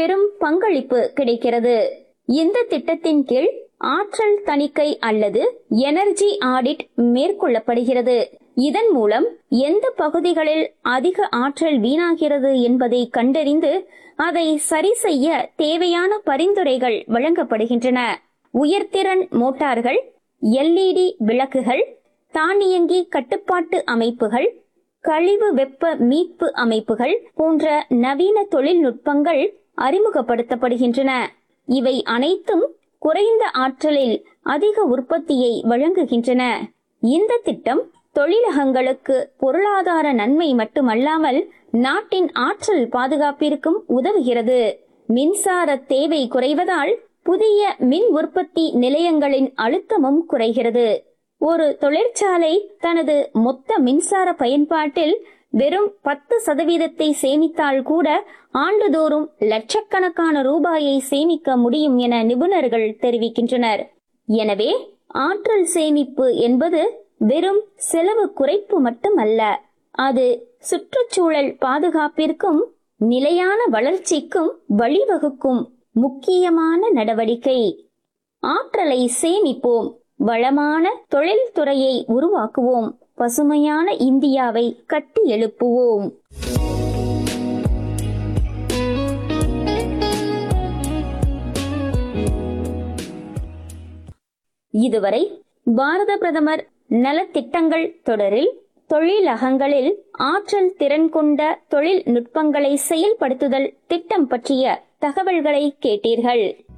பெரும் பங்களிப்பு கிடைக்கிறது இந்த திட்டத்தின் கீழ் ஆற்றல் தணிக்கை அல்லது எனர்ஜி ஆடிட் மேற்கொள்ளப்படுகிறது இதன் மூலம் எந்த பகுதிகளில் அதிக ஆற்றல் வீணாகிறது என்பதை கண்டறிந்து அதை சரி செய்ய தேவையான பரிந்துரைகள் வழங்கப்படுகின்றன உயர்திறன் மோட்டார்கள் எல்இடி விளக்குகள் தானியங்கி கட்டுப்பாட்டு அமைப்புகள் கழிவு வெப்ப மீட்பு அமைப்புகள் போன்ற நவீன தொழில்நுட்பங்கள் அறிமுகப்படுத்தப்படுகின்றன இவை அனைத்தும் குறைந்த ஆற்றலில் அதிக உற்பத்தியை வழங்குகின்றன இந்த திட்டம் தொழிலகங்களுக்கு பொருளாதார நன்மை மட்டுமல்லாமல் நாட்டின் ஆற்றல் பாதுகாப்பிற்கும் உதவுகிறது மின்சார தேவை குறைவதால் புதிய மின் உற்பத்தி நிலையங்களின் அழுத்தமும் குறைகிறது ஒரு தொழிற்சாலை தனது மொத்த மின்சார பயன்பாட்டில் வெறும் பத்து சதவீதத்தை சேமித்தால் கூட ஆண்டுதோறும் லட்சக்கணக்கான ரூபாயை சேமிக்க முடியும் என நிபுணர்கள் தெரிவிக்கின்றனர் எனவே ஆற்றல் சேமிப்பு என்பது வெறும் செலவு குறைப்பு மட்டுமல்ல அது சுற்றுச்சூழல் பாதுகாப்பிற்கும் நிலையான வளர்ச்சிக்கும் வழிவகுக்கும் முக்கியமான நடவடிக்கை ஆற்றலை சேமிப்போம் வளமான தொழில்துறையை உருவாக்குவோம் பசுமையான இந்தியாவை கட்டி எழுப்புவோம் இதுவரை பாரத பிரதமர் நலத்திட்டங்கள் தொடரில் தொழிலகங்களில் ஆற்றல் திறன் கொண்ட தொழில்நுட்பங்களை செயல்படுத்துதல் திட்டம் பற்றிய தகவல்களை கேட்டீர்கள்